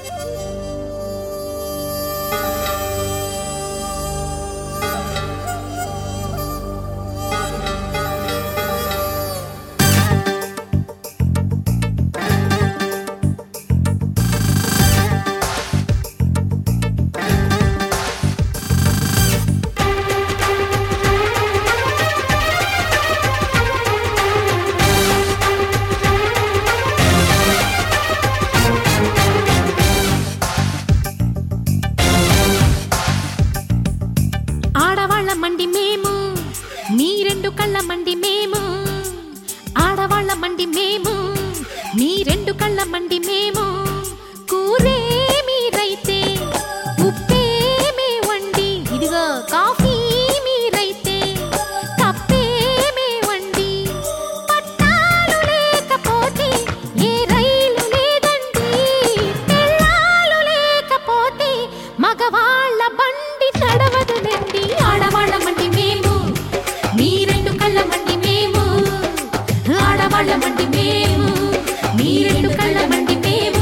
ఆడవాళ్ళ మండి మేము మీ రెండు కళ్ళ మండి మేము ఆడవాళ్ళ మండి మేము మీ రెండు కళ్ళ మండి మేము కూరే మీరైతే ఉప్పే మే వండి ఇదిగో కాఫీ మీరైతే కప్పే మే వండి పట్టాలు లేకపోతే ఏ రైలు లేదండి తెల్లాలు లేకపోతే మగవాళ్ళ బండి నడవదులండి ఆడవాళ్ళ మండి మేము మీ రెండు కళ్ళ మండి మేము ఆడవాళ్ళ మండి మేము మీ రెండు కళ్ళ మండి మేము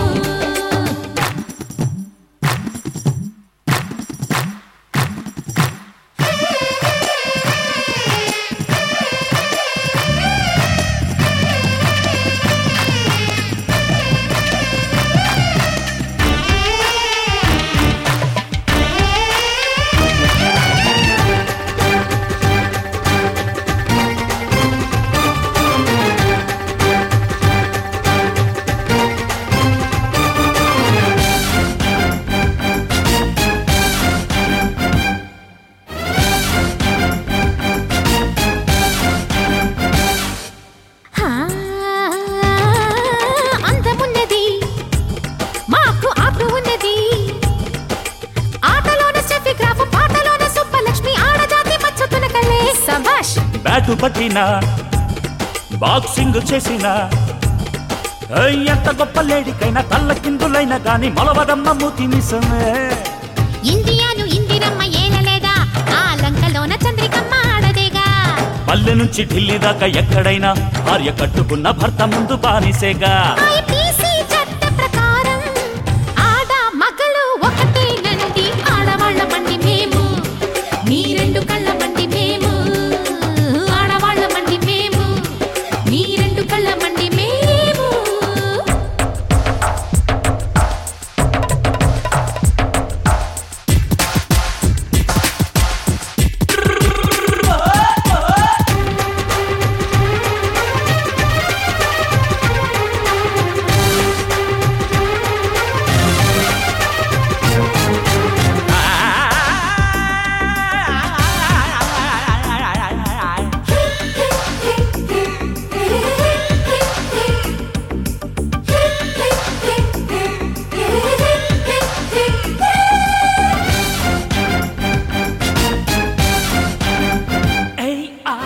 హా, అందమున్నది మాకు ఆపు ఉన్నది ఆటలోన స్టెఫిగ్రాఫ్ పాటలోన సుబ్బలక్ష్మి ఆడజాతి మచ్చతున కలే సభాష్ బ్యాటు పట్టిన బాక్సింగ్ చేసిన ఏయ్, ఎంత గొప్ప లేడికైనా తల్ల కిందులైన గాని మొలవదమ్మ మూతి మిసమే ఇండియాను ఇందిరమ్మ ఏలలేదా ఆ లంకలోన చంద్రికమ్మ ఆడదేగా పల్లె నుంచి ఢిల్లీ దాకా ఎక్కడైనా భార్య కట్టుకున్న భర్త ముందు బానిసేగా IPC చట్ట ప్రకారం ఆడ మగలు ఒకటేనండి ఆడవాళ్ళ మండి మేము మీ రెండు కళ్ళ మండి మేము ఆడవాళ్ళ మండి మేము మీ రెండు కళ్ళ మండి మేము ఏయ్, ఆ.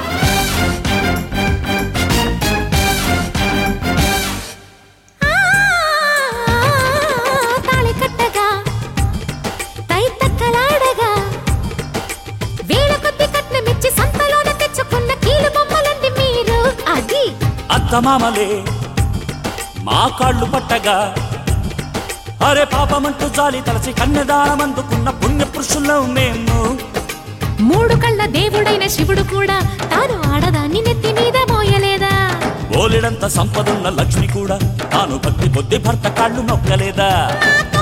తాళి కట్టగా తై తక్కలాడగా వేల కొద్ది కట్నమిచ్చి సంతలోన తెచ్చుకున్న కీలు బొమ్మలండి మీరు అది అత్తమామలే మా కాళ్ళు పట్టగా అరే పాపమంటూ జాలి తలచి కన్యదానం అందుకున్న పుణ్య పురుషులం మేము మూడు కళ్ళ దేవుడైన శివుడు కూడా తాను ఆడదాన్ని నెత్తి మీద మోయలేదా ఓలెడంత సంపదున్న లక్ష్మి కూడా తాను భక్తి కొద్ది భర్త కాళ్ళు నొక్కలేదా నాకు